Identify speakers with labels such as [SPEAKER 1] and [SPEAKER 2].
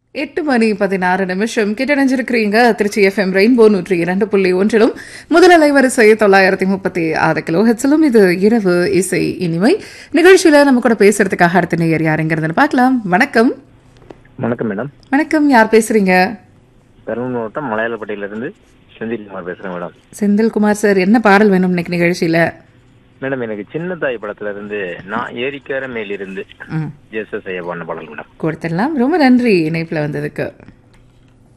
[SPEAKER 1] எட்டு மணி பதினாறு நிமிஷம் கிட்டணிஞ்சிருக்கிறீங்க திருச்சி எஃப்எம் ரெயின்போ நூற்றி இரண்டு புள்ளி ஒன்றிலும் முதல் அலைவரிசை தொள்ளாயிரத்தி முப்பத்தி ஆறு கிலோ ஹெட்ஸிலும் இது இரவு இசை இனிமை நிகழ்ச்சியில நம்ம கூட பேசுறதுக்காக அடுத்த நேயர் யாருங்கிறதுன்னு பார்க்கலாம் வணக்கம்
[SPEAKER 2] வணக்கம் மேடம்
[SPEAKER 1] வணக்கம் யார் பேசுறீங்க
[SPEAKER 2] பெரம்பலூர் மாவட்டம் மலையாளப்பட்டியிலிருந்து செந்தில்குமார் பேசுறேன் மேடம்
[SPEAKER 1] செந்தில்குமார் சார் என்ன பாடல் வேணும் இன்னைக்கு நிகழ்ச்சியில
[SPEAKER 2] மேடம் எனக்கு சின்ன தாய் படத்துல இருந்து நான் ஏரிக்கார மேலிருந்து
[SPEAKER 1] ம்
[SPEAKER 2] ஜெசஸ் ஐயா பண்ண பாடல் மேடம்
[SPEAKER 1] கொடுத்துடலாம் ரொம்ப நன்றி இணைப்புல வந்ததுக்கு